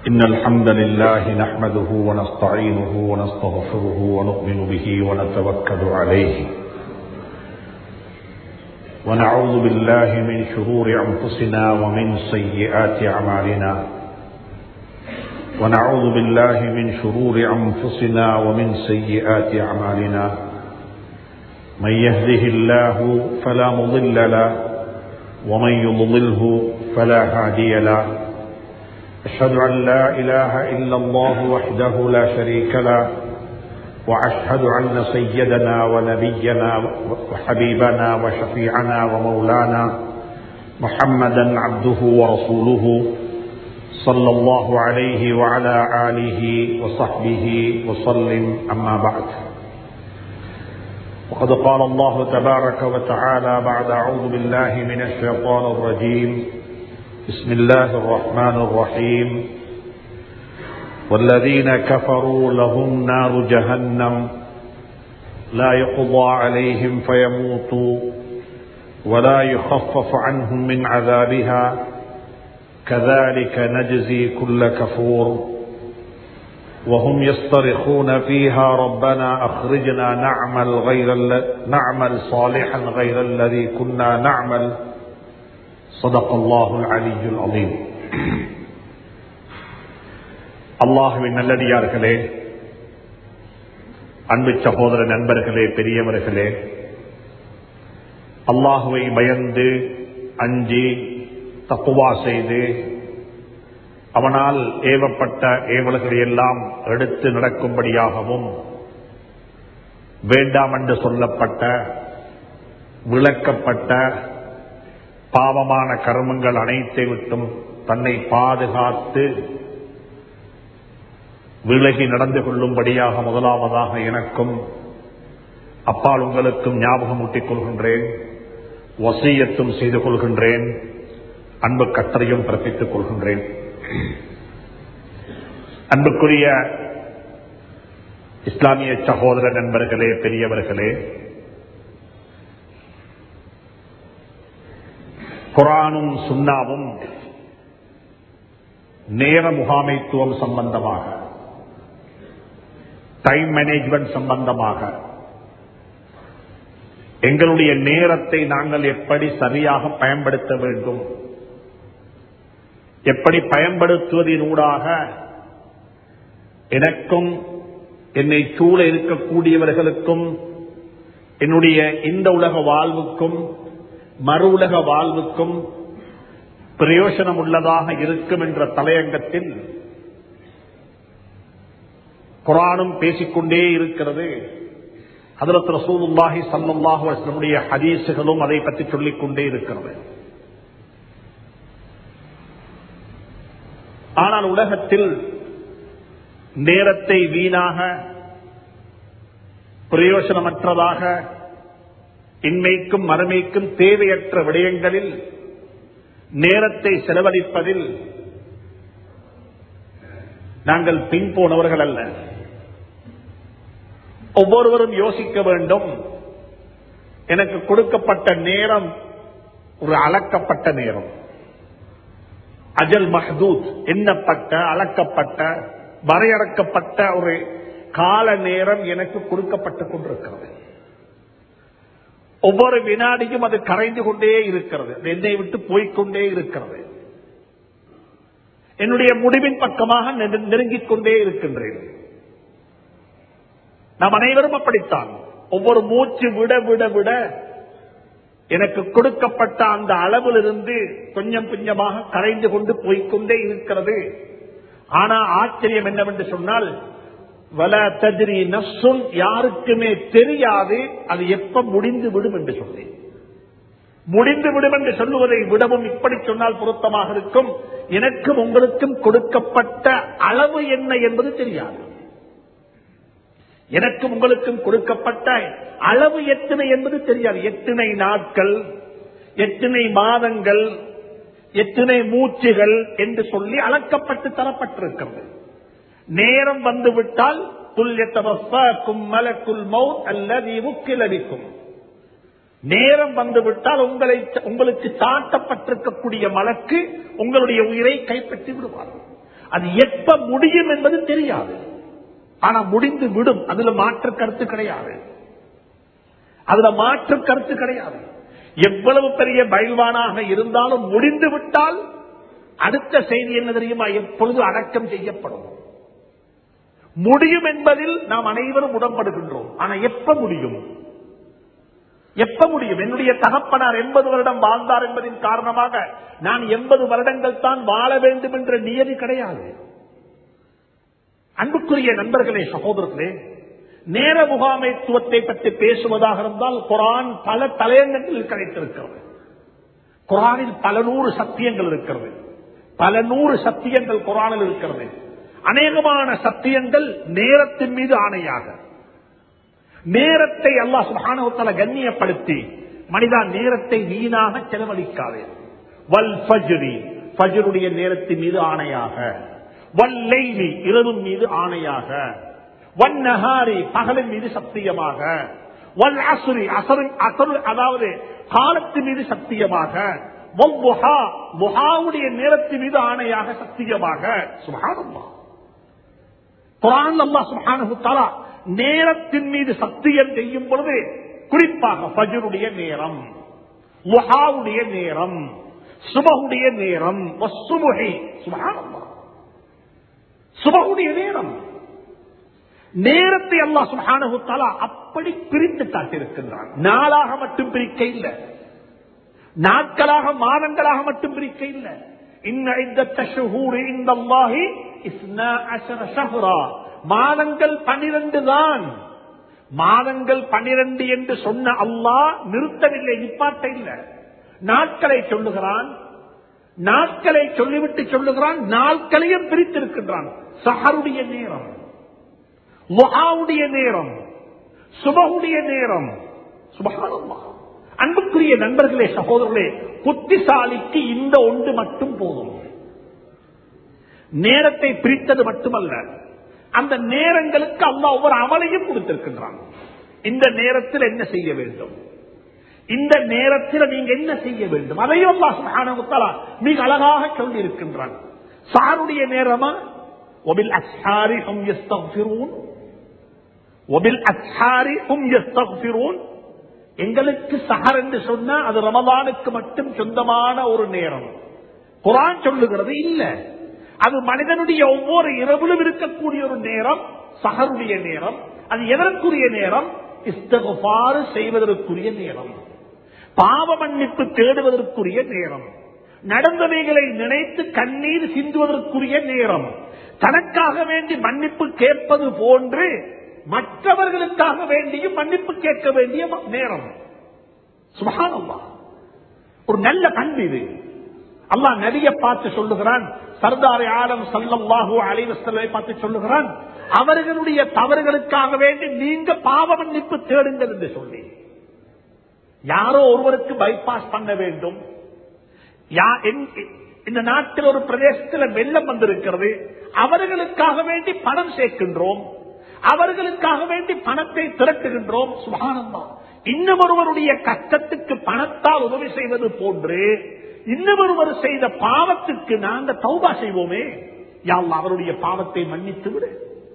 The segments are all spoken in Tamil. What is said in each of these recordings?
إن الحمد لله نحمده ونستعينه ونستغفره ونؤمن به ونتوكل عليه ونعوذ بالله من شرور أنفسنا ومن سيئات أعمالنا ونعوذ بالله من شرور أنفسنا ومن سيئات أعمالنا من يهده الله فلا مضل له ومن يضلله فلا هادي له أشهد أن لا إله إلا الله وحده لا شريك له وأشهد أن سيدنا ونبينا وحبيبنا وشفيعنا ومولانا محمدا عبده ورسوله صلى الله عليه وعلى آله وصحبه وسلم أما بعد وقد قال الله تبارك وتعالى بعد أعوذ بالله من الشيطان الرجيم بسم الله الرحمن الرحيم والذين كفروا لهم نار جهنم لا يقضى عليهم فيموتوا ولا يخفف عنهم من عذابها كذلك نجزي كل كفور وهم يصطرخون فيها ربنا أخرجنا نعمل غير نعمل صالحا غير الذي كنا نعمل صدق الله العلي العظيم அல்லாஹுவின் நல்லடியார்களே அன்பு சகோதர நண்பர்களே பெரியவர்களே அல்லாஹுவை பயந்து அஞ்சி தப்புவா செய்து அவனால் ஏவப்பட்ட ஏவல்களை எல்லாம் எடுத்து நடக்கும்படியாகவும் வேண்டாம் என்று சொல்லப்பட்ட விளக்கப்பட்ட பாவமான கர்மங்கள் அனைத்தை விட்டும் தன்னை பாதுகாத்து விலகி நடந்து கொள்ளும்படியாக முதலாவதாக எனக்கும் அப்பால் உங்களுக்கும் ஞாபகம் ஊட்டிக் கொள்கின்றேன் வசியத்தும் செய்து கொள்கின்றேன் அன்பு கட்டளையும் பிறப்பித்துக் கொள்கின்றேன் அன்புக்குரிய இஸ்லாமிய சகோதர நண்பர்களே பெரியவர்களே குரானும் சுண்ணாவும் நேர முகாமைத்துவம் சம்பந்தமாக டைம் மேனேஜ்மெண்ட் சம்பந்தமாக எங்களுடைய நேரத்தை நாங்கள் எப்படி சரியாக பயன்படுத்த வேண்டும் எப்படி பயன்படுத்துவதனூடாக எனக்கும் என்னை சூழ இருக்கக்கூடியவர்களுக்கும் என்னுடைய இந்த உலக வாழ்வுக்கும் மறு உலக வாழ்வுக்கும் பிரயோசனம் உள்ளதாக இருக்கும் என்ற தலையங்கத்தில் குரானும் பேசிக்கொண்டே இருக்கிறது ஹதரத் ரசூலுல்லாஹி சல்லாஹு நம்முடைய ஹதீசுகளும் அதை பற்றி சொல்லிக் கொண்டே இருக்கிறது ஆனால் உலகத்தில் நேரத்தை வீணாக பிரயோசனமற்றதாக இன்மைக்கும் மறுமைக்கும் தேவையற்ற விடயங்களில் நேரத்தை செலவழிப்பதில் நாங்கள் பின்போனவர்கள் அல்ல ஒவ்வொருவரும் யோசிக்க வேண்டும் எனக்கு கொடுக்கப்பட்ட நேரம் ஒரு அளக்கப்பட்ட நேரம் அஜல் மஹதூத் எண்ணப்பட்ட அளக்கப்பட்ட வரையறுக்கப்பட்ட ஒரு கால நேரம் எனக்கு கொடுக்கப்பட்டுக் கொண்டிருக்கிறது ஒவ்வொரு வினாடியும் அது கரைந்து கொண்டே இருக்கிறது என்னை விட்டு போய்கொண்டே இருக்கிறது என்னுடைய முடிவின் பக்கமாக நெருங்கிக் கொண்டே இருக்கின்றேன் நாம் அனைவரும் அப்படித்தான் ஒவ்வொரு மூச்சு விட விட விட எனக்கு கொடுக்கப்பட்ட அந்த அளவிலிருந்து கொஞ்சம் கொஞ்சமாக கரைந்து கொண்டு போய்கொண்டே இருக்கிறது ஆனா ஆச்சரியம் என்னவென்று சொன்னால் வல தஜ்ரி நசும் யாருக்குமே தெரியாது அது எப்ப முடிந்து விடும் என்று சொன்னேன் முடிந்து விடும் என்று சொல்லுவதை விடவும் இப்படி சொன்னால் பொருத்தமாக இருக்கும் எனக்கும் உங்களுக்கும் கொடுக்கப்பட்ட அளவு என்ன என்பது தெரியாது எனக்கும் உங்களுக்கும் கொடுக்கப்பட்ட அளவு எத்தனை என்பது தெரியாது எத்தனை நாட்கள் எத்தனை மாதங்கள் எத்தனை மூச்சுகள் என்று சொல்லி அளக்கப்பட்டு தரப்பட்டிருக்கிறது நேரம் வந்துவிட்டால் மலக்குல் மவுத் அல்லது முக்கிலடிக்கும் நேரம் வந்துவிட்டால் உங்களை உங்களுக்கு சாட்டப்பட்டிருக்கக்கூடிய மலக்கு உங்களுடைய உயிரை கைப்பற்றி விடுவார் அது எப்ப முடியும் என்பது தெரியாது ஆனா முடிந்து விடும் அதுல மாற்று கருத்து கிடையாது அதுல மாற்று கருத்து கிடையாது எவ்வளவு பெரிய பயில்வானாக இருந்தாலும் முடிந்து விட்டால் அடுத்த செய்தி என்ன தெரியுமா எப்பொழுது அடக்கம் செய்யப்படும் முடியும் என்பதில் நாம் அனைவரும் உடன்படுகின்றோம் ஆனா எப்ப முடியும் எப்ப முடியும் என்னுடைய தகப்பனார் எண்பது வருடம் வாழ்ந்தார் என்பதின் காரணமாக நான் எண்பது வருடங்கள் தான் வாழ வேண்டும் என்ற நியதி கிடையாது அன்புக்குரிய நண்பர்களே சகோதரர்களே நேர முகாமைத்துவத்தை பற்றி பேசுவதாக இருந்தால் குரான் பல தலையங்கங்களில் கிடைத்திருக்கிறது குரானில் பல நூறு சத்தியங்கள் இருக்கிறது பல நூறு சத்தியங்கள் குரானில் இருக்கிறது அநேகமான சத்தியங்கள் நேரத்தின் மீது ஆணையாக நேரத்தை அல்லாஹ் சுபானவத்தல கண்ணியப்படுத்தி மனிதா நேரத்தை வீணாக செலவழிக்காதே வல் ஃபஜ்ரி ஃபஜ்ருடைய நேரத்தின் மீது ஆணையாக வல்லைலி இரவின் மீது ஆணையாக வன்னஹாரி பகலின் மீது சத்தியமாக வல் அசுரி அசரு அசரு அதாவது காலத்தின் மீது சத்தியமாக வல்வுஹா, வுஹாவுடைய நேரத்தின் மீது ஆணையாக சத்தியமாக சுபஹானல்லாஹ் குரான் அல்லாஹ் சுப்ஹானஹு தஆலா நேரத்தின் மீது சத்தியம் செய்யும் பொழுது குறிப்பாக ஃபஜ்ருடைய நேரம் லுஹாவுடைய நேரம் சுபஹுடைய நேரம் வஸ்ஸுபுஹி சுப்ஹானல்லாஹ் சுபஹுடைய நேரம் நேரத்தை அல்லாஹ் சுப்ஹானஹு தஆலா அப்படி பிரித்து காட்டியிருக்கின்றான் நாளாக மட்டும் பிரிக்க இல்லை நாட்களாக மாதங்களாக மட்டும் பிரிக்க இல்லை இன்ன இத்தத்த ஷுஹூர் இந்தல்லாஹி இஸ்னா அஷர ஷஹ்ரா மாதங்கள் பனிரெண்டு தான் மாதங்கள் பனிரெண்டு என்று சொன்ன அல்லாஹ் நிறுத்தவில்லை நிப்பாட்ட இல்லை நாட்களை சொல்லுகிறான் நாட்களை சொல்லிவிட்டு சொல்லுகிறான் நாட்களையும் பிரித்திருக்கின்றான் சஹருடைய நேரம் முகாவுடைய நேரம் சுபகுடைய நேரம் சுபகானல்லாஹ் அன்புக்குரிய நண்பர்களே சகோதரர்களே புத்திசாலிக்கு இந்த ஒன்று மட்டும் போதும் நேரத்தை பிரித்தது மட்டுமல்ல அந்த நேரங்களுக்கு அல்லாஹ் ஒவ்வொரு அமலையும் கொடுத்திருக்கின்றான் இந்த நேரத்தில் என்ன செய்ய வேண்டும் இந்த நேரத்தில் நீங்க என்ன செய்ய வேண்டும் அதையும் அல்லாஹ் சுப்ஹானஹு வ தஆலா மிக அழகாக சொல்லி இருக்கின்றான் சாருடைய நேரமா ஒபில் அஸ்ஹாரி ஹும் யஸ்தக்ஃபிரூன் ஒபில் அஸ்ஹாரி ஹும் யஸ்தக்ஃபிரூன் எங்களுக்கு சஹர் என்று சொன்னா அது ரமதானுக்கு மட்டும் சொந்தமான ஒரு நேரம் குரான் சொல்லுகிறது இல்ல அது மனிதனுடைய ஒவ்வொரு இரவிலும் இருக்கக்கூடிய ஒரு நேரம் சஹருடைய நேரம் அது எதற்குரிய நேரம் இஸ்தகுபாறு செய்வதற்குரிய நேரம் பாவ மன்னிப்பு தேடுவதற்குரிய நேரம் நடந்தவைகளை நினைத்து கண்ணீர் சிந்துவதற்குரிய நேரம் தனக்காக வேண்டி மன்னிப்பு கேட்பது போன்று மற்றவர்களுக்காக வேண்டியும் மன்னிப்பு கேட்க வேண்டிய நேரம் சுபகானம்மா ஒரு நல்ல பண்பு இது அல்லாஹ் நபிய பார்த்து சொல்லுகிறான் சர்தார் ஆலம் சல்லல்லாஹு அலைவசல்லை பார்த்து சொல்லுகிறான் அவர்களுடைய தவறுகளுக்காக வேண்டி நீங்க பாவ மன்னிப்பு தேடுங்கள் என்று சொல்லி யாரோ ஒருவருக்கு பைபாஸ் பண்ண வேண்டும் யா- எங்க- இந்த நாட்டில் ஒரு பிரதேசத்தில் வெள்ளம் வந்திருக்கிறது அவர்களுக்காக வேண்டி பணம் சேர்க்கின்றோம் அவர்களுக்காக வேண்டி பணத்தை திரட்டுகின்றோம் சுபானந்தம் இன்னும் ஒருவருடைய கஷ்டத்துக்கு பணத்தால் உதவி செய்வது போன்று இன்னும் ஒருவர் செய்த பாவத்துக்கு நாங்க தௌபா செய்வோமே யாழ்லா அவருடைய பாவத்தை மன்னித்து விடு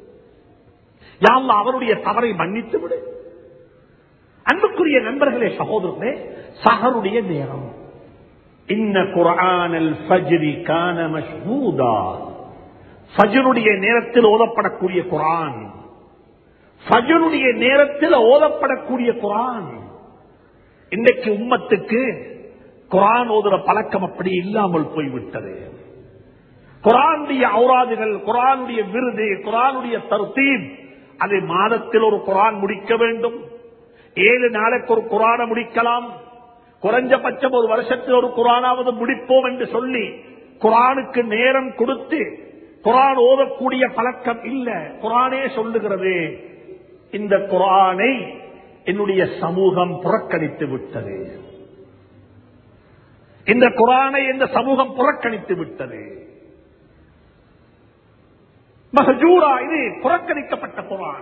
யாழ்லா அவருடைய தவறை மன்னித்து விடு அன்புக்குரிய நண்பர்களே சகோதரர்களே சகருடைய நேரம் இன்ன குரானல் ஃபஜ்ரி கான மஷ்ஹூதா ஃபஜ்ருடைய நேரத்தில் ஓதப்படக்கூடிய குரான் ஃபஜ்ருடைய நேரத்தில் ஓதப்படக்கூடிய குரான் இன்றைக்கு உம்மத்துக்கு குரான் ஓதுற பழக்கம் அப்படி இல்லாமல் போய்விட்டது குரானுடைய ஔராதுகள் குரானுடைய விருது குரானுடைய தர்த்தீப் அதை மாதத்தில் ஒரு குரான் முடிக்க வேண்டும் ஏழு நாளைக்கு ஒரு குரானை முடிக்கலாம் குறைஞ்சபட்சம் ஒரு வருஷத்தில் ஒரு குரானாவது முடிப்போம் என்று சொல்லி குரானுக்கு நேரம் கொடுத்து குரான் ஓதக்கூடிய பழக்கம் இல்ல குரானே சொல்லுகிறது இந்த குரானை என்னுடைய சமூகம் புறக்கணித்து விட்டது இந்த குரானை இந்த சமூகம் புறக்கணித்து விட்டது மஹஜூரா இது புறக்கணிக்கப்பட்ட குரான்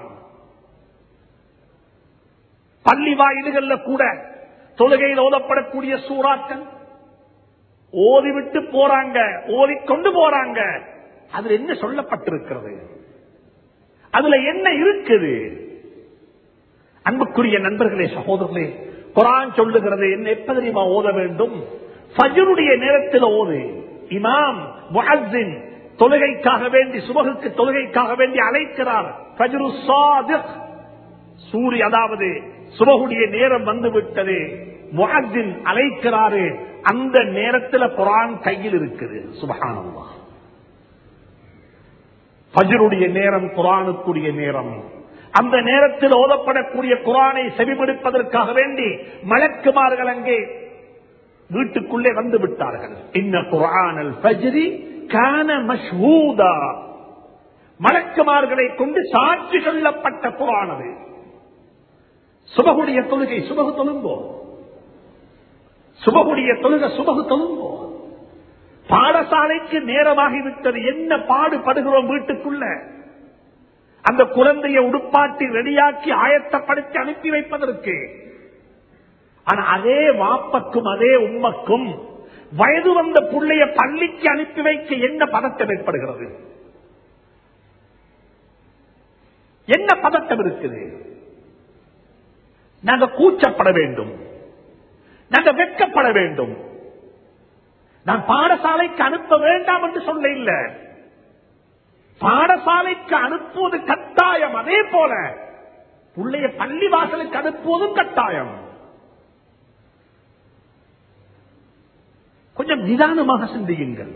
பள்ளி வாயில்கள்ல கூட தொழுகையில் ஓதப்படக்கூடிய சூறாக்கள் ஓதிவிட்டு போறாங்க ஓதிக்கொண்டு போறாங்க அதுல என்ன சொல்லப்பட்டிருக்கிறது அதுல என்ன இருக்குது அன்புக்குரிய நண்பர்களே சகோதரர்களே குரான் சொல்லுகிறது என்ன எப்ப தெரியுமா ஓத வேண்டும் ஃபஜ்ருடைய நேரத்தில் ஓது இமாம் முஅஸ்ஸின் தொழுகைக்காக வேண்டி சுபகுக்கு தொழுகைக்காக வேண்டி அழைக்கிறார் ஃபஜ்ரு சாதிக் சூரிய அதாவது சுபகுடைய நேரம் வந்து விட்டது முஅஸ்ஸின் அழைக்கிறாரு அந்த நேரத்தில் குரான் கையில் இருக்குது சுபஹானல்லாஹ் ஃபஜ்ருடைய நேரம் குரானுக்குரிய நேரம் அந்த நேரத்தில் ஓதப்படக்கூடிய குரானை செவிமடுப்பதற்காக வேண்டி மலக்குமார்கள் அங்கே வீட்டுக்குள்ளே வந்து விட்டார்கள் இன்ன குரானல் ஃபஜ்ரி கான மஷ்ஹூதா மலக்குமார்களை கொண்டு சாட்சி சொல்லப்பட்ட குரான் அது சுபகுடைய தொழுகை சுபகு தொழுங்கோ சுபகுடைய தொழுகை சுபகு தொழுங்கோ பாடசாலைக்கு நேரமாகிவிட்டது என்ன பாடுபடுகிறோம் வீட்டுக்குள்ள அந்த குழந்தையை உடுப்பாட்டி ரெடியாக்கி ஆயத்தப்படுத்தி அனுப்பி வைப்பதற்கு ஆனா அதே வாப்பக்கும் அதே உம்மக்கும் வயது வந்த புள்ளைய பள்ளிக்கு அனுப்பி வைக்க என்ன பதட்டம் ஏற்படுகிறது என்ன பதட்டம் இருக்குது நாங்க கூச்சப்பட வேண்டும் நாங்க வெட்கப்பட வேண்டும் நான் பாடசாலைக்கு அனுப்ப வேண்டாம் என்று சொல்ல இல்ல பாடசாலைக்கு அனுப்புவது கட்டாயம் அதே போல பிள்ளைய பள்ளி வாசலுக்கு அனுப்புவதும் கட்டாயம் கொஞ்சம் நிதானமாக சிந்தியுங்கள்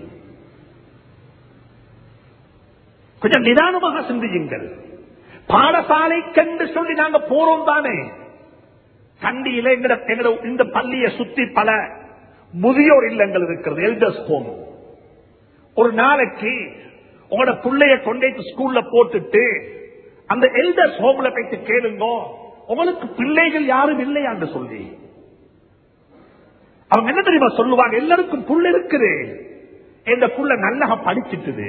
கொஞ்சம் நிதானமாக சிந்தியுங்கள் பாடசாலைக்கென்று சொல்லி நாங்க போறோம் தானே கண்டியில எங்கட எங்கட இந்த பள்ளியை சுத்தி பல முதியோர் இல்லங்கள் இருக்கிறது எல்டர்ஸ் ஹோம் ஒரு நாளைக்கு உங்களோட பிள்ளைய கொண்டே ஸ்கூல்ல போட்டுட்டு அந்த எல்டர்ஸ் ஹோம்ல போயிட்டு கேளுங்க உங்களுக்கு பிள்ளைகள் யாரும் இல்லையான்னு சொல்லி அவங்க என்ன தெரியுமா சொல்லுவாங்க எல்லாருக்கும் புள்ள இருக்குது இந்த புள்ள நல்லா படிச்சுட்டுது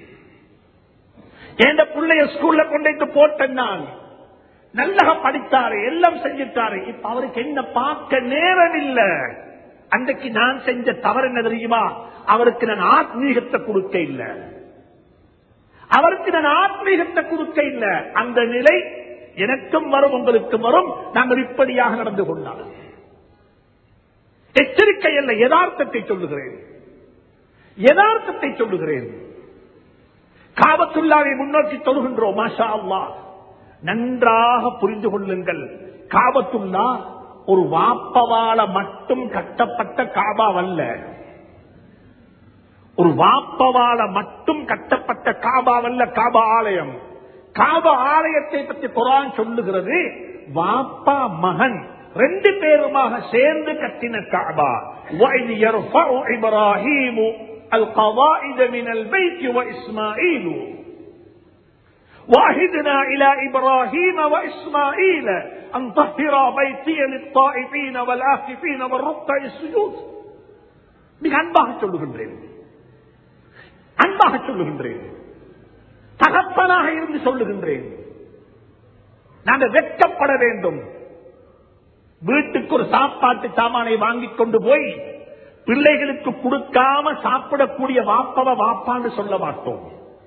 எந்த பிள்ளைய ஸ்கூல்ல கொண்டு போட்டேன் நான் நல்லா படித்தாரு எல்லாம் செஞ்சுட்டாரு இப்ப அவருக்கு என்ன பார்க்க நேரம் இல்ல அன்றைக்கு நான் செஞ்ச தவறு என்ன தெரியுமா அவருக்கு நான் ஆத்மீகத்தை கொடுக்க இல்ல அவருக்கு நான் ஆத்மீகத்தை கொடுக்க இல்ல அந்த நிலை எனக்கும் வரும் உங்களுக்கும் வரும் நாங்கள் இப்படியாக நடந்து கொண்டால் எச்சரிக்கை அல்ல யதார்த்தத்தை சொல்லுகிறேன் யதார்த்தத்தை சொல்லுகிறேன் காபத்துள்ளாவை முன்னோக்கி தொழுகின்றோம் மாஷா அல்லா நன்றாக புரிந்து கொள்ளுங்கள் காபத்துள்ளா ஒரு வாப்பவால மட்டும் கட்டப்பட்ட காபாவல்ல ஒரு வாப்பவால மட்டும் கட்டப்பட்ட காபாவல்ல காபா ஆலயம் காபா ஆலயத்தை பற்றி குரான் சொல்லுகிறது வாப்பா மகன் ரெண்டு பேருமாக சேர்ந்து கட்டின காபா وَإِذْ يَرْفَعُ إِبْرَاهِيمُ الْقَوَائِدَ مِنَ الْبَيْتِ وَإِسْمَاعِيلُ وَعَهِدْنَا إِلَى إِبْرَاهِيمَ وَإِسْمَاعِيلَ أَنْ طَهِّرَا بَيْتِيَ لِلطَّائِفِينَ وَالْآكِفِينَ وَالرُّكَّعِ السُّجُودِ மிக அன்பாக சொல்லுகின்றேன் அன்பாக சொல்லுகின்றேன் தகப்பனாக இருந்து சொல்லுகின்றேன் நாங்கள் வெட்கப்பட வேண்டும் வீட்டுக்கு ஒரு சாப்பாட்டு சாமானை வாங்கிக் கொண்டு போய் பிள்ளைகளுக்கு கொடுக்காம சாப்பிடக்கூடிய வாப்பவ வாப்பான்னு சொல்ல மாட்டோம்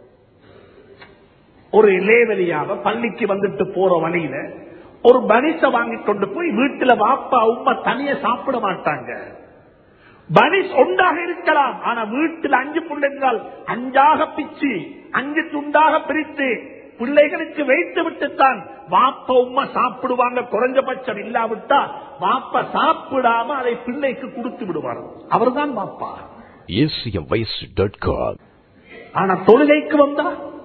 ஒரு இளைவலியாக பள்ளிக்கு வந்துட்டு போற வழியில ஒரு பனிச வாங்கி கொண்டு போய் வீட்டுல வாப்பா உமா தனிய சாப்பிட மாட்டாங்க பனிஸ் ஒன்றாக இருக்கலாம் ஆனா வீட்டில் அஞ்சு பிள்ளைகள் அஞ்சாக பிச்சு அஞ்சு துண்டாக பிரித்து பிள்ளைகளுக்கு வைத்து விட்டுத்தான் வாப்ப உமா சாப்பிடுவாங்க குறைஞ்சபட்சம் இல்லாவிட்டா வாப்ப சாப்பிடாம அதை பிள்ளைக்கு கொடுத்து விடுவார் அவர்தான் வாப்பா acmvoice.com ஆனா தொழுகைக்கு வந்தா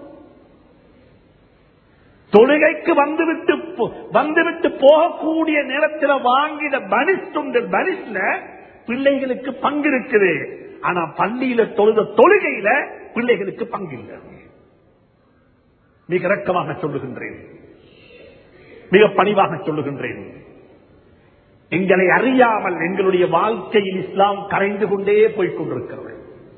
தொழுகைக்கு வந்துவிட்டு போ- வந்துவிட்டு போகக்கூடிய நேரத்தில் வாங்கின பனிஸ் துண்டு பனிஸ்ல பிள்ளைகளுக்கு பங்கு இருக்குது ஆனா பள்ளியில தொழுத தொழுகையில பிள்ளைகளுக்கு பங்கு இல்லை மிக இரக்கமாக சொல்லுகின்றேன் மிக பணிவாக சொல்லுகின்றேன் எங்களை அறியாமல் எங்களுடைய வாழ்க்கையில் இஸ்லாம் கரைந்து கொண்டே போய்க் கொண்டிருக்கிறது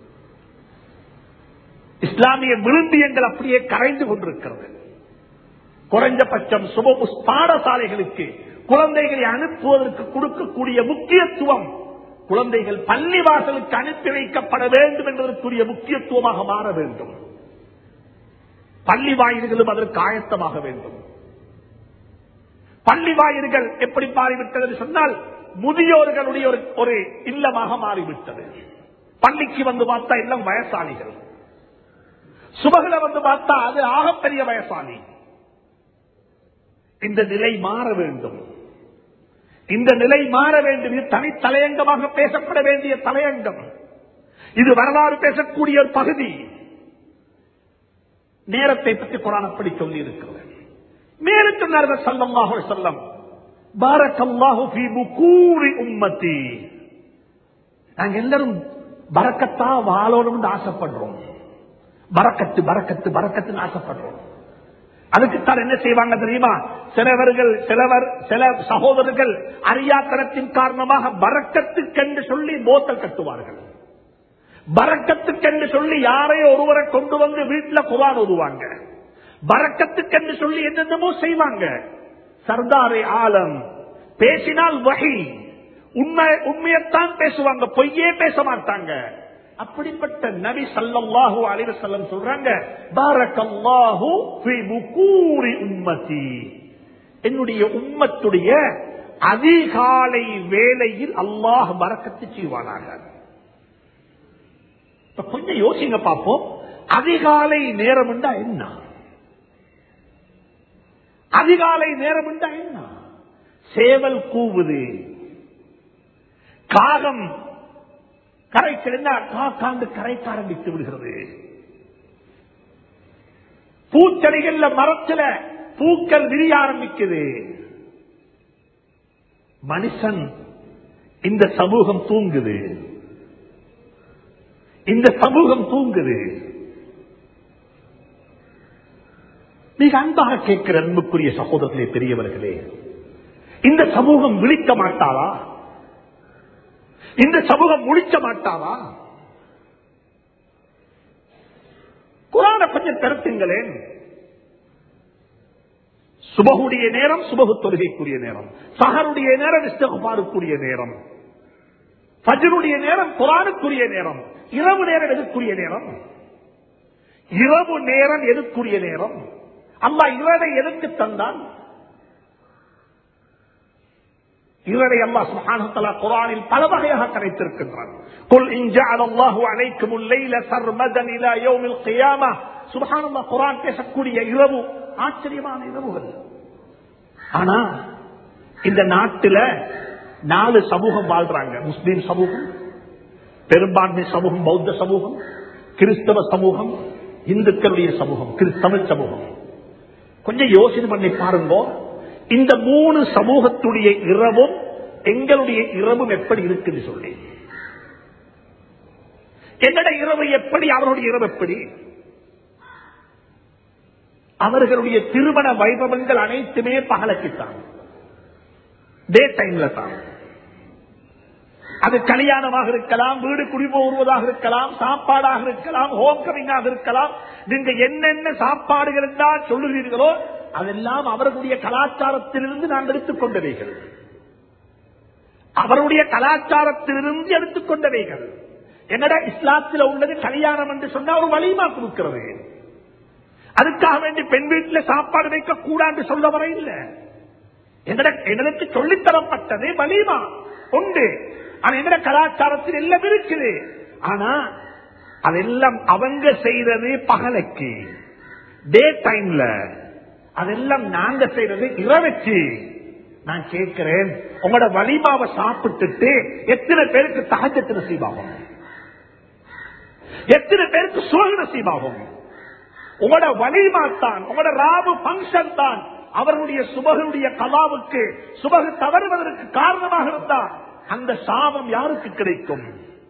இஸ்லாமிய விரும்பியங்கள் அப்படியே கரைந்து கொண்டிருக்கிறது குறைஞ்சபட்சம் சுப பாடசாலைகளுக்கு குழந்தைகளை அனுப்புவதற்கு கொடுக்கக்கூடிய முக்கியத்துவம் குழந்தைகள் பள்ளி வாசலுக்கு அனுப்பி வைக்கப்பட வேண்டும் என்பதற்குரிய முக்கியத்துவமாக மாற வேண்டும் பள்ளி வாயில்களும் அதற்கு ஆயத்தமாக வேண்டும் பள்ளி வாயில்கள் எப்படி மாறிவிட்டது என்று சொன்னால் முதியோர்களுடைய ஒரு ஒரு இல்லமாக மாறிவிட்டது பள்ளிக்கு வந்து பார்த்தா எல்லாம் வயசாளிகள் சுபகளை வந்து பார்த்தா அது ஆகப்பெரிய வயசாளி இந்த நிலை மாற வேண்டும் இந்த நிலை மாற வேண்டும் இது தனி தலையங்கமாக பேசப்பட வேண்டிய தலையங்கம் இது வரலாறு பேசக்கூடிய ஒரு பகுதி நேரத்தை பற்றி குரான் அப்படி சொல்லி இருக்கிறது மேலும் சொன்னார்கள் சல்லல்லாஹு செல்லம் பாரக்கல்லாஹு ஃபீ புகூரி உம்மத்தி நாங்க எல்லாரும் பரக்கத்தா வாழணும்னு ஆசைப்படுறோம் பரக்கத்து பரக்கத்து பரக்கத்துன்னு ஆசைப்படுறோம் அதுக்குத்தான் என்ன செய்வாங்க தெரியுமா சிலவர்கள் சிலவர் சில சகோதரர்கள் அறியாத்தனத்தின் காரணமாக பறக்கத்துக்கென்று சொல்லி போத்தல் கட்டுவார்கள் பறக்கத்துக்கென்று சொல்லி யாரையோ ஒருவரை கொண்டு வந்து வீட்டுல குரான் ஓதுவாங்க பறக்கத்துக்கென்று சொல்லி என்னென்னமோ செய்வாங்க சர்தாரே ஆலம் பேசினால் வகை உண்மை உண்மையத்தான் பேசுவாங்க பொய்யே பேச மாட்டாங்க அப்படிப்பட்ட நபி சல்லல்லாஹு அலைஹி வஸல்லம் சொல்றாங்க பாரக்கல்லாஹு ஃபீ புகூரி உம்மதி என்னுடைய உம்மத்துடைய அதிகாலை வேளையில் அல்லாஹ் பரக்கத்து செய்வானாக இப்ப கொஞ்சம் யோசிங்க பார்ப்போம் அதிகாலை நேரம் என்ன அதிகாலை நேரம் என்ன சேவல் கூவுது காகம் கரைக்கிழந்தா காக்காண்டு கரைக்க ஆரம்பித்து விடுகிறது பூச்செடிகள்ல மரத்துல பூக்கள் விரிய ஆரம்பிக்குது மனுஷன் இந்த சமூகம் தூங்குது இந்த சமூகம் தூங்குது மிக அன்பாக கேட்கிற அன்புக்குரிய சகோதரர்களே பெரியவர்களே இந்த சமூகம் விழிக்க மாட்டாளா இந்த சமூகம் முடிச்ச மாட்டாவா குரான கொஞ்சம் கருத்துங்களேன் சுபகுடைய நேரம் சுபகு தொழுகைக்குரிய நேரம் சஹருடைய நேரம் இஸ்தகுபாருக்குரிய நேரம் ஃபஜ்ருடைய நேரம் குரானுக்குரிய நேரம் இரவு நேரம் எதுக்குரிய நேரம் இரவு நேரம் எதுக்குரிய நேரம் அம்மா இரவை எதுக்கு தந்தான் இவரை அல்லா சுஹானத்தலா குரானில் பல வகையாக கரைத்திருக்கின்றான் குல் இன்ஜால் அல்லாஹு அலைக்கும் லைல சர்மதன் இலா யௌமில் கியாமா சுபஹானல்லா குரான் பேசக்கூடிய இரவு ஆச்சரியமான இரவுகள் ஆனா இந்த நாட்டுல நாலு சமூகம் வாழ்றாங்க முஸ்லீம் சமூகம் பெரும்பான்மை சமூகம் பௌத்த சமூகம் கிறிஸ்தவ சமூகம் இந்துக்களுடைய சமூகம் தமிழ் சமூகம் கொஞ்சம் யோசனை பண்ணி பாருங்க இந்த மூணு சமூகத்துடைய இரவும் எங்களுடைய இரவும் எப்படி இருக்குன்னு சொல்லி என்னோட இரவு எப்படி அவருடைய இரவு எப்படி அவர்களுடைய திருமண வைபவங்கள் அனைத்துமே பகலக்கித்தான் டே டைம்ல தான் அது கல்யாணமாக இருக்கலாம் வீடு குடிபோடுவதாக இருக்கலாம் சாப்பாடாக இருக்கலாம் ஹோம் கமிங்காக இருக்கலாம் நீங்க என்னென்ன சாப்பாடுகள் தான் சொல்லுகிறீர்களோ அதெல்லாம் அவர்களுடைய கலாச்சாரத்திலிருந்து நான் எடுத்துக்கொண்டவைகள் அவருடைய கலாச்சாரத்திலிருந்து எடுத்துக்கொண்டவைகள் என்னடா இஸ்லாத்தில் உள்ளது கல்யாணம் என்று சொன்னா ஒரு வலிமா கொடுக்கிறது அதுக்காக வேண்டி பெண் வீட்டில் சாப்பாடு வைக்க கூடாது சொல்ல வர இல்லை எனக்கு சொல்லித்தரப்பட்டது வலிமா உண்டு ஆனா என்னோட கலாச்சாரத்தில் எல்லாம் இருக்குது ஆனா அதெல்லாம் அவங்க செய்யறது பகலைக்கு டே டைம்ல அதெல்லாம் நாங்க செய்யறது இரவச்சு நான் கேட்கிறேன் உங்களோட வலிமாவை சாப்பிட்டுட்டு எத்தனை பேருக்கு தகஜத்து நசீபாகும் எத்தனை பேருக்கு சுக நசீபாகும் உங்களோட வலிமா தான் உங்களோட ராபு பங்கன் தான் அவர்களுடைய சுபகனுடைய கலாவுக்கு சுபகு தவறுவதற்கு காரணமாக இருந்தா அந்த சாபம் யாருக்கு கிடைக்கும்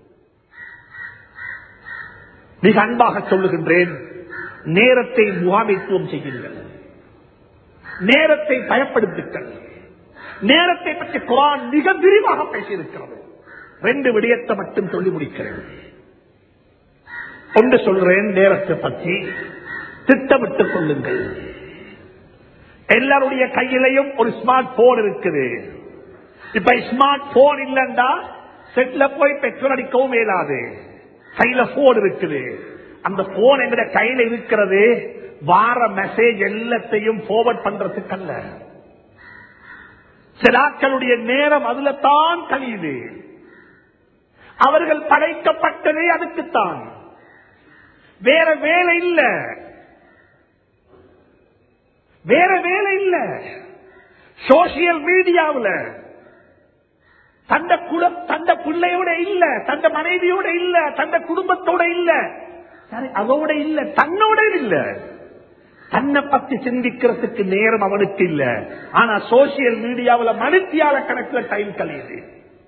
மிக அன்பாக சொல்லுகின்றேன் நேரத்தை முகாமைத்துவம் செய்யுங்கள் நேரத்தை பயப்படுத்துங்கள் நேரத்தை பற்றி குரான் மிக விரிவாக பேசியிருக்கிறது ரெண்டு விடயத்தை மட்டும் சொல்லி முடிக்கிறேன் ஒன்று சொல்றேன் நேரத்தை பற்றி திட்டமிட்டுக் கொள்ளுங்கள் எல்லாருடைய கையிலையும் ஒரு ஸ்மார்ட் போன் இருக்குது இப்ப ஸ்மார்ட் போன் இல்லண்டா செட்ல போய் பெட்ரோல் அடிக்கவும் இயலாது கையில போன் இருக்குது அந்த போன் எங்க கையில இருக்கிறது வார மெசேஜ் எல்லாத்தையும் forward பண்றதுக்கு அல்ல சிலாக்களுடைய நேரம் அதுல தான் கழியுது அவர்கள் படைக்கப்பட்டதே அதுக்குத்தான் வேற வேலை இல்ல வேற வேலை இல்ல சோசியல் மீடியாவுல தந்த குலம் தந்த பிள்ளையோட இல்ல தந்த மனைவியோட இல்ல தந்த குடும்பத்தோட இல்ல சரி அதோட இல்ல தன்னோட இல்ல தன்னை பத்தி சிந்திக்கிறதுக்கு நேரம் அவனுக்கு இல்ல ஆனா சோசியல் மீடியாவுல மனுத்தியால கணக்குல டைம் கழியுது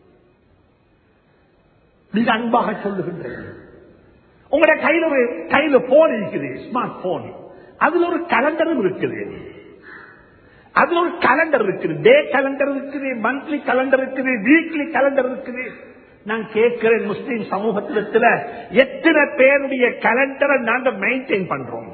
மிக அன்பாக சொல்லுகின்றேன் உங்களோட கையில ஒரு கையில போன் இருக்குது ஸ்மார்ட் போன் அதுல ஒரு கலண்டரும் இருக்குது அதுல ஒரு கலண்டர் இருக்குது டே கலண்டர் இருக்குது மந்த்லி கலண்டர் இருக்குது வீக்லி கலண்டர் இருக்குது நான் கேட்கிறேன் முஸ்லீம் சமூகத்திடத்துல எத்தனை பேருடைய கலண்டரை நாங்க மெயின்டைன் பண்றோம்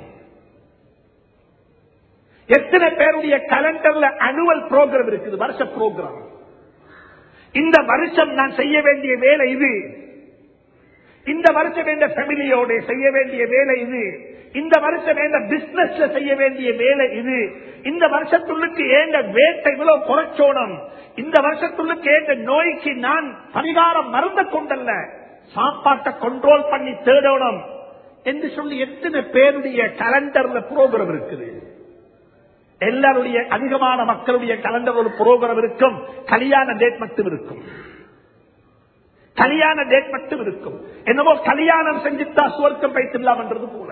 எத்தனை பேருடைய கலண்டர்ல அனுவல் ப்ரோக்ராம் இருக்குது வருஷ ப்ரோக்ராம் இந்த வருஷம் நான் செய்ய வேண்டிய வேலை இது இந்த வருஷம் எந்த ஃபேமிலியோட செய்ய வேண்டிய வேலை இது இந்த வருஷம் எந்த பிசினஸ்ல செய்ய வேண்டிய வேலை இது இந்த வருஷத்துள்ளுக்கு ஏந்த வேட்டை இவ்வளவு குறைச்சோணும் இந்த வருஷத்துள்ளுக்கு ஏந்த நோய்க்கு நான் பரிகாரம் மறந்து கொண்டல்ல சாப்பாட்டை கண்ட்ரோல் பண்ணி தேடணும் என்று சொல்லி எத்தனை பேருடைய கலண்டர்ல புரோகிராம் இருக்குது எல்லாருடைய அதிகமான மக்களுடைய கலண்டர் ஒரு புரோகிராம் இருக்கும் கல்யாண டேட் மட்டும் இருக்கும் கல்யாண டேட் மட்டும் இருக்கும் என்னவோ கல்யாணம் செஞ்சுட்டா சுவர்க்கம் வைத்திடலாம் என்றது போல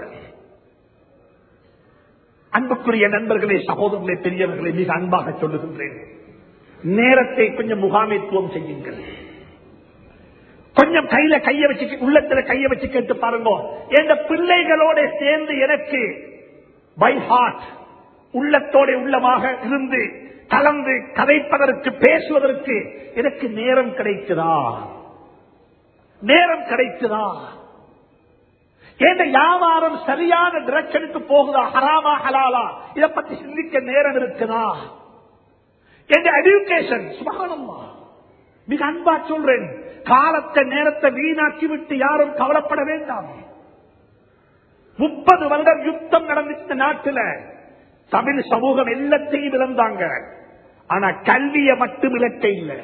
அன்புக்குரிய நண்பர்களே சகோதரர்களே பெரியவர்களே மிக அன்பாக சொல்லுகின்றேன் நேரத்தை கொஞ்சம் முகாமைத்துவம் செய்யுங்கள் கொஞ்சம் கையில கைய வச்சு உள்ளத்துல கைய வச்சு கேட்டு பாருங்க எந்த பிள்ளைகளோட சேர்ந்து எனக்கு பை ஹார்ட் உள்ளத்தோட உள்ளமாக இருந்து கலந்து கதைப்பதற்கு பேசுவதற்கு எனக்கு நேரம் கிடைக்குதா நேரம் கிடைக்குதா ஏந்த வியாபாரம் சரியான டிரெக்ஷனுக்கு போகுதா ஹராமா ஹலாலா இதை பத்தி சிந்திக்க நேரம் இருக்குதா எந்த எஜுகேஷன் சுபகானம்மா மிக அன்பா சொல்றேன் காலத்தை நேரத்தை வீணாக்கி விட்டு யாரும் கவலைப்பட வேண்டாம் முப்பது வருடம் யுத்தம் நடந்துச்சு நாட்டுல தமிழ் சமூகம் எல்லாத்தையும் இழந்தாங்க ஆனா கல்வியை மட்டும் இலக்க இல்லை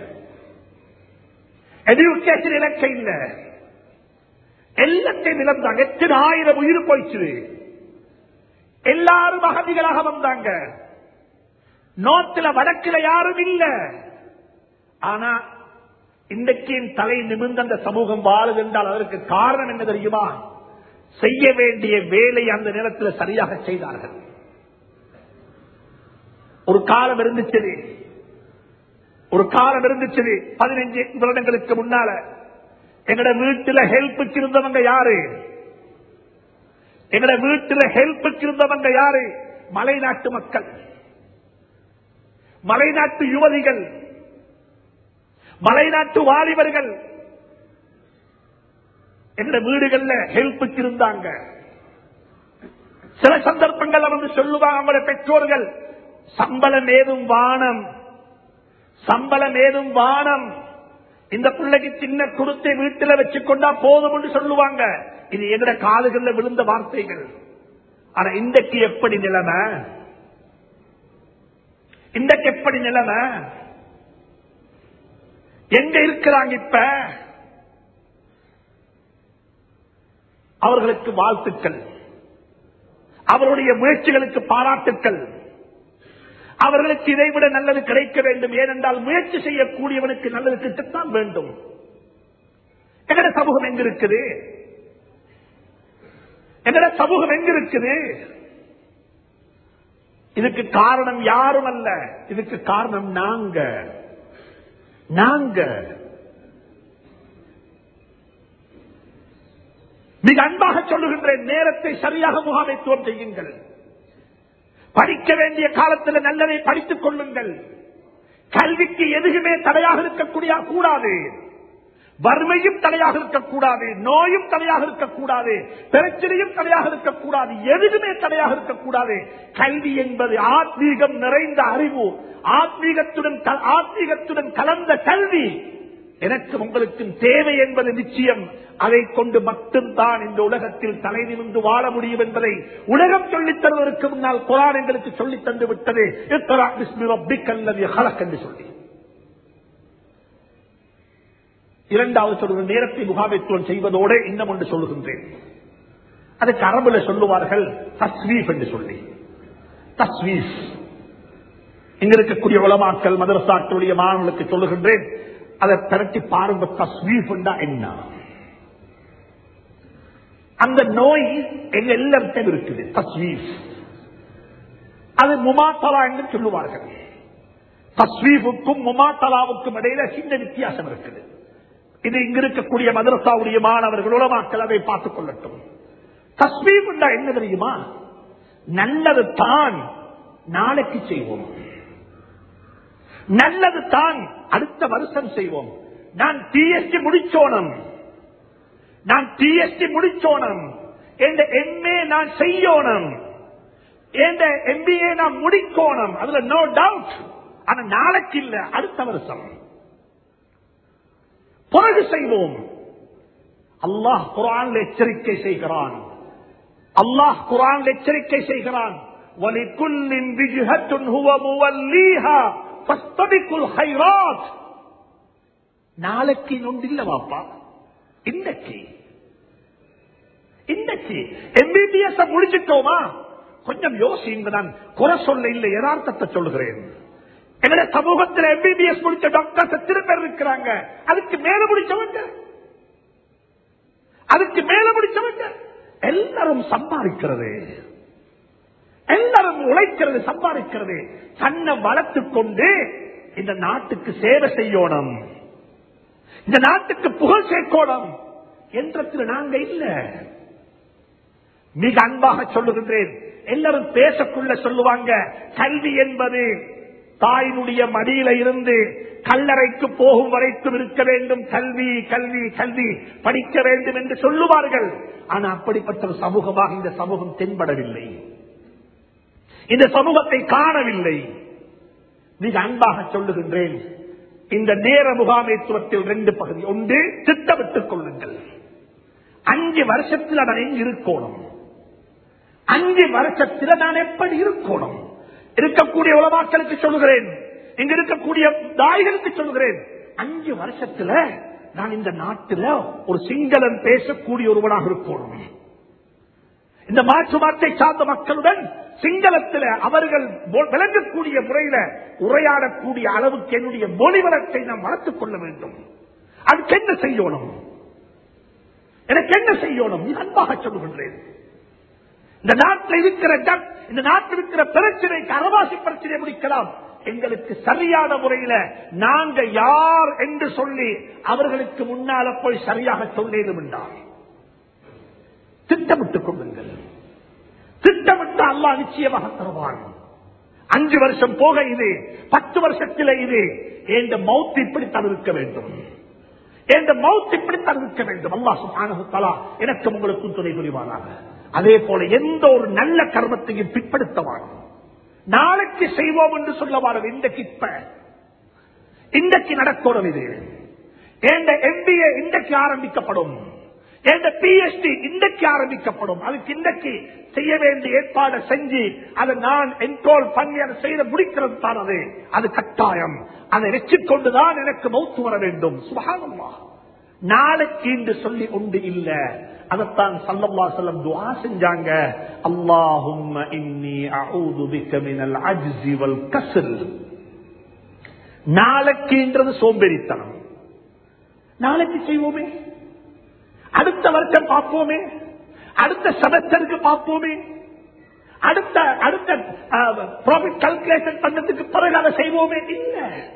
எஜுகேஷன் இலக்க இல்ல எல்லாத்தையும் இழந்தாங்க எத்தனை ஆயிரம் உயிர் போயிடுச்சு எல்லாரும் அகதிகளாக வந்தாங்க நோத்துல வடக்கில யாரும் இல்ல ஆனா இன்றைக்கு தலை நிமிர்ந்த அந்த சமூகம் வாழுது என்றால் அதற்கு காரணம் என்ன தெரியுமா செய்ய வேண்டிய வேலை அந்த நேரத்தில் சரியாக செய்தார்கள் ஒரு காலம் இருந்துச்சு ஒரு காலம் இருந்துச்சு பதினைஞ்சு வருடங்களுக்கு முன்னால எங்கட வீட்டுல ஹெல்ப்புக்கு இருந்தவங்க யாரு எங்கட வீட்டுல ஹெல்ப்புக்கு இருந்தவங்க யாரு மலைநாட்டு மக்கள் மலைநாட்டு யுவதிகள் மலைநாட்டு வாலிபர்கள் எங்கட வீடுகள்ல ஹெல்ப்புக்கு இருந்தாங்க சில சந்தர்ப்பங்கள் வந்து சொல்லுவாங்க அவங்களோட பெற்றோர்கள் சம்பளம் ஏதும் வானம் சம்பளம் ஏதும் வானம் இந்த பிள்ளைக்கு சின்ன குடுத்தை வீட்டுல வச்சுக்கொண்டா போதும் என்று சொல்லுவாங்க இது எங்கட காதுகள்ல விழுந்த வார்த்தைகள் ஆனா இன்றைக்கு எப்படி நிலைமை இன்றைக்கு எப்படி நிலைமை எங்க இருக்கிறாங்க இப்ப அவர்களுக்கு வாழ்த்துக்கள் அவருடைய முயற்சிகளுக்கு பாராட்டுக்கள் அவர்களுக்கு இதைவிட நல்லது கிடைக்க வேண்டும் ஏனென்றால் முயற்சி செய்யக்கூடியவனுக்கு நல்லது கிட்டத்தான் வேண்டும் எங்கட சமூகம் எங்க இருக்குது எங்கட சமூகம் எங்க இருக்குது இதுக்கு காரணம் யாரும் அல்ல இதுக்கு காரணம் நாங்க நாங்க மிக அன்பாக சொல்லுகின்றேன் நேரத்தை சரியாக முகாமைத்துவம் செய்யுங்கள் படிக்க வேண்டிய காலத்தில் நல்லதை படித்துக் கொள்ளுங்கள் கல்விக்கு எதுவுமே தடையாக இருக்கக்கூடிய கூடாது வறுமையும் தடையாக இருக்கக்கூடாது நோயும் தடையாக இருக்கக்கூடாது பிரச்சனையும் தடையாக இருக்கக்கூடாது எதுவுமே தடையாக இருக்கக்கூடாது கல்வி என்பது ஆத்மீகம் நிறைந்த அறிவு ஆத்மீகத்துடன் ஆத்மீகத்துடன் கலந்த கல்வி எனக்கு உங்களுக்கு தேவை என்பது நிச்சயம் அதை கொண்டு மட்டும்தான் இந்த உலகத்தில் தலை நிமிர்ந்து வாழ முடியும் என்பதை உலகம் சொல்லித் தருவதற்கு முன்னால் குரான் எங்களுக்கு சொல்லித் தந்து விட்டது இக்ரா பிஸ்மி ரப்பிக்கல் லதீ ஹலக் என்று சொல்லி இரண்டாவது சொல்கிற நேரத்தை முகாமைத்துவம் செய்வதோடு இன்னும் ஒன்று சொல்லுகின்றேன் அதுக்கு அரபுல சொல்லுவார்கள் தஸ்வீப் என்று சொல்லி தஸ்வீஸ் இங்க இருக்கக்கூடிய உலமாக்கல் மதரசாக்களுடைய மாணவர்களுக்கு சொல்லுகின்றேன் அதை திரட்டி பாருங்க தஸ்வீப் என்ன அந்த நோய் எங்க எல்லாருக்கும் இருக்குது தஸ்வீப் அது முமாத்தலா என்று சொல்லுவார்கள் தஸ்வீஃபுக்கும் முமாத்தலாவுக்கும் இடையில சின்ன வித்தியாசம் இருக்குது இது இங்க இருக்கக்கூடிய மதரசாவுடைய மாணவர்கள் உலமாக்கள் அதை பார்த்துக் கொள்ளட்டும் தஸ்வீப் என்ன தெரியுமா நல்லது தான் நாளைக்கு செய்வோம் நல்லது தான் அடுத்த வருஷம் செய்வோம் நான் டிஎஸ்டி முடிச்சோனம் நான் டிஎஸ்டி முடிச்சோனம் என்ற எம்ஏ நான் செய்யோனம் என்ற எம்பிஏ நான் முடிக்கோணும் அதுல நோ டவுட் ஆனா நாளைக்கு இல்ல அடுத்த வருஷம் பிறகு செய்வோம் அல்லாஹ் குரான் எச்சரிக்கை செய்கிறான் அல்லாஹ் குரான் எச்சரிக்கை செய்கிறான் وَلِكُلٍّ وِجْهَةٌ هُوَ مُوَلِّيهَا فَاسْتَبِقُوا الْخَيْرَاتِ நாளைக்கு நொண்டில்ல வாப்பா இன்னைக்கு இன்னைக்கு எம்பிபிஎஸ் முடிச்சிட்டோமா கொஞ்சம் யோசிங்க நான் குறை சொல்ல இல்லை யதார்த்தத்தை சொல்லுகிறேன் எங்களுடைய சமூகத்தில் எம்பிபிஎஸ் முடிச்ச டாக்டர்ஸ் எத்தனை பேர் இருக்கிறாங்க அதுக்கு மேல முடிச்சவங்க அதுக்கு மேல முடிச்சவங்க எல்லாரும் சம்பாதிக்கிறது எல்லாரும் உழைக்கிறது சம்பாதிக்கிறது தன்னை வளர்த்துக் கொண்டு இந்த நாட்டுக்கு சேவை செய்யணும் இந்த நாட்டுக்கு புகழ் சேர்க்கணும் என்றத்துல நாங்க இல்ல மிக அன்பாக சொல்லுகின்றேன் எல்லாரும் பேசக்குள்ள சொல்லுவாங்க கல்வி என்பது தாயினுடைய மடியில இருந்து கல்லறைக்கு போகும் வரைக்கும் இருக்க வேண்டும் கல்வி கல்வி கல்வி படிக்க வேண்டும் என்று சொல்லுவார்கள் ஆனா அப்படிப்பட்ட ஒரு சமூகமாக இந்த சமூகம் தென்படவில்லை இந்த சமூகத்தை காணவில்லை மிக அன்பாக சொல்லுகின்றேன் இந்த நேர முகாமைத்துவத்தில் ரெண்டு பகுதி ஒன்று திட்டமிட்டுக் கொள்ளுங்கள் அஞ்சு வருஷத்தில் நான் எங்க இருக்கணும் அஞ்சு வருஷத்தில் நான் எப்படி இருக்கணும் இருக்கக்கூடிய உலமாக்களுக்கு சொல்லுகிறேன் இங்க இருக்கக்கூடிய தாய்களுக்கு சொல்லுகிறேன் அஞ்சு வருஷத்துல நான் இந்த நாட்டில் ஒரு சிங்களம் பேசக்கூடிய ஒருவனாக இருக்கணும் இந்த மாற்று மாற்றை சார்ந்த மக்களுடன் சிங்களத்தில் அவர்கள் விளங்கக்கூடிய முறையில உரையாடக்கூடிய அளவுக்கு என்னுடைய மொழி வளத்தை நாம் வளர்த்துக் கொள்ள வேண்டும் அதுக்கு என்ன செய்யணும் எனக்கு என்ன செய்யணும் நீ அன்பாக சொல்லுகின்றேன் இந்த நாட்டில் இருக்கிற இந்த நாட்டில் இருக்கிற பிரச்சனைக்கு அரவாசி பிரச்சனை முடிக்கலாம் எங்களுக்கு சரியான முறையில நாங்க யார் என்று சொல்லி அவர்களுக்கு முன்னால போய் சரியாக சொல்லேதும் என்றார் திட்டமிட்டுக் கொள்ளுங்கள் திட்டமிட்டு அல்லா நிச்சயமாக தருவான் அஞ்சு வருஷம் போக இது பத்து வருஷத்தில் இது எந்த மவுத் இப்படி தவிர்க்க வேண்டும் எந்த மவுத் இப்படி தவிர்க்க வேண்டும் அல்லா சுபானகுத்தலா எனக்கு உங்களுக்கும் துணை புரிவானாக அதே போல எந்த ஒரு நல்ல கர்மத்தையும் பிற்படுத்தவான் நாளைக்கு செய்வோம் என்று சொல்லவான இன்றைக்கு இப்ப இன்றைக்கு நடக்கணும் இது எந்த எம்பிஏ இன்றைக்கு ஆரம்பிக்கப்படும் எந்த பிஎச்டி இன்றைக்கு ஆரம்பிக்கப்படும் அதுக்கு இன்றைக்கு செய்ய வேண்டிய ஏற்பாடு செஞ்சு அதை நான் என்ரோல் பண்ணி அதை செய்த முடிக்கிறது தான் அது அது கட்டாயம் அதை வச்சுக்கொண்டுதான் எனக்கு மௌத்து வர வேண்டும் சுகாதமா நாளைக்கு என்று சொல்லி ஒன்று இல்ல அதைத்தான் சல்லல்லா செல்லம் துவா செஞ்சாங்க அல்லாஹும் இன்னி அஊது பிக்க மினல் அஜ்ஸி வல் கஸ்ல் நாளைக்குன்றது சோம்பேறித்தனம் நாளைக்கு செய்வோமே அடுத்த வருஷம் பார்ப்போமே அடுத்த செமஸ்டருக்கு பார்ப்போமே அடுத்த அடுத்த ப்ராஃபிட் கல்குலேஷன் பண்ணதுக்கு பிறகு அதை செய்வோமே இல்ல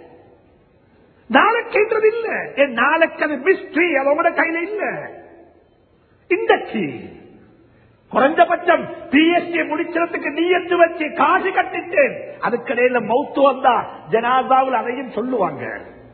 நாளைக்குன்றது இல்ல என் நாளைக்கு அது மிஸ்ட்ரி அதோட கையில இல்ல இன்றைக்கு குறைஞ்சபட்சம் பிஎஸ்சி முடிச்சதுக்கு நீயத்து வச்சு காசு கட்டிட்டேன் அதுக்கிடையில மௌத்து வந்தா ஜனாதாவில் அதையும் சொல்லுவாங்க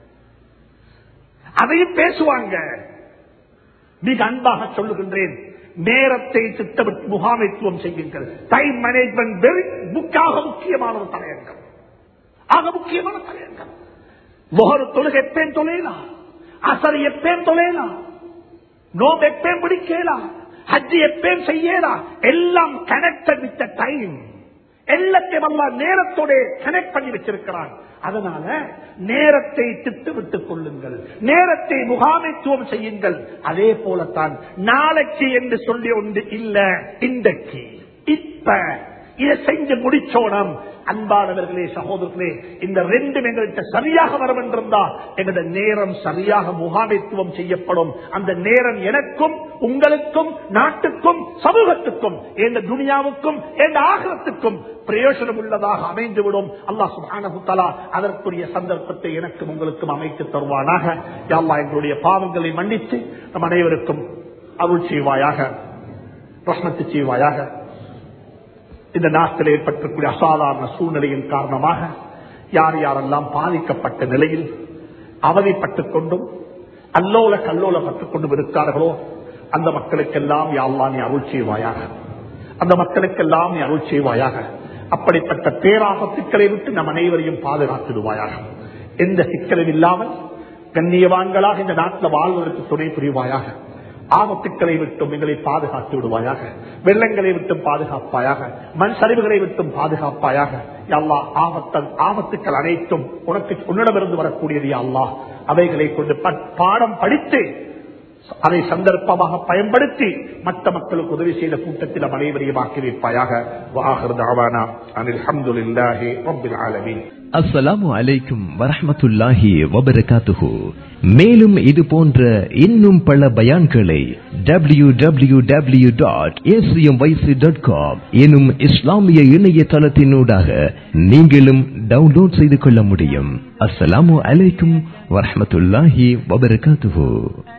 அதையும் பேசுவாங்க மிக அன்பாக சொல்லுகின்றேன் நேரத்தை திட்டமிட்டு முகாமைத்துவம் செய்யுங்கள் டைம் மேனேஜ்மெண்ட் வெரி முக்காக முக்கியமான ஒரு தலையங்கம் ஆக முக்கியமான தலையங்கம் முகரு தொழுகை எப்பேன் தொலைலாம் அசர் எப்பேன் தொலைலாம் நோம்பு எப்பேன் பிடிக்கலாம் ஹஜ்ஜி எப்பேன் செய்யலாம் எல்லாம் கனெக்டட் வித் டைம் எல்லாத்தையும் அல்லா நேரத்தோட கனெக்ட் பண்ணி வச்சிருக்கிறான் அதனால நேரத்தை திட்டு விட்டுக் கொள்ளுங்கள் நேரத்தை முகாமைத்துவம் செய்யுங்கள் அதே போலத்தான் நாளைக்கு என்று சொல்லி ஒன்று இல்ல இன்றைக்கு இப்ப இதை செஞ்சு முடிச்சோனம் அன்பானவர்களே சகோதரர்களே இந்த ரெண்டும் எங்கள்கிட்ட சரியாக வர வேண்டியிருந்தா எங்களோட நேரம் சரியாக முகாமைத்துவம் செய்யப்படும் அந்த நேரம் எனக்கும் உங்களுக்கும் நாட்டுக்கும் சமூகத்துக்கும் எந்த துனியாவுக்கும் எந்த ஆகலத்துக்கும் பிரயோஜனம் உள்ளதாக அமைந்துவிடும் அல்லாஹ் சுப்ஹானஹு தஆலா அதற்குரிய சந்தர்ப்பத்தை எனக்கும் உங்களுக்கும் அமைத்து தருவானாக யா அல்லாஹ் எங்களுடைய பாவங்களை மன்னித்து நம் அனைவருக்கும் அருள் செய்வாயாக ரஹ்மத்து செய்வாயாக இந்த நாட்டில் ஏற்பட்டிருக்கூடிய அசாதாரண சூழ்நிலையின் காரணமாக யார் யாரெல்லாம் பாதிக்கப்பட்ட நிலையில் அவதிப்பட்டுக் கொண்டும் அல்லோல கல்லோலப்பட்டுக் கொண்டும் இருக்கிறார்களோ அந்த மக்களுக்கெல்லாம் யாழ்லா நீ அருள் செய்வாயாக அந்த மக்களுக்கெல்லாம் நீ அருள் செய்வாயாக அப்படிப்பட்ட பேராக சிக்கலை விட்டு நம் அனைவரையும் பாதுகாத்திடுவாயாக எந்த சிக்கலும் இல்லாமல் கண்ணியவான்களாக இந்த நாட்டில் வாழ்வதற்கு துணை புரிவாயாக ஆபத்துக்களை விட்டும் எங்களை பாதுகாத்து விடுவாயாக வெள்ளங்களை விட்டும் பாதுகாப்பாயாக மண் சரிவுகளை விட்டும் பாதுகாப்பாயாக எல்லா ஆபத்தல் ஆபத்துக்கள் அனைத்தும் உனக்கு உன்னிடமிருந்து வரக்கூடியது அல்லா அவைகளை கொண்டு பாடம் படித்து அதை சந்தர்ப்பமாக பயன்படுத்தி மற்ற மக்களுக்கு உதவி செய்த கூட்டத்தில் நம் அனைவரையும் ஆக்கி வைப்பாயாக அனில் அஹமதுல்லாஹி ரப்பில் ஆலமீன் அஸ்ஸலாமு அலைக்கும் வரஹ்மத்துல்லாஹி வபரகாத்துஹு மேலும் இது போன்ற இன்னும் பல பயான்களை W W W dot dot com எனும் இஸ்லாமிய இணையதளத்தினூடாக நீங்களும் டவுன்லோட் செய்து கொள்ள முடியும் அஸ்ஸலாமு அலைக்கும் வரஹ்மத்துல்லாஹி வபரகாத்துஹு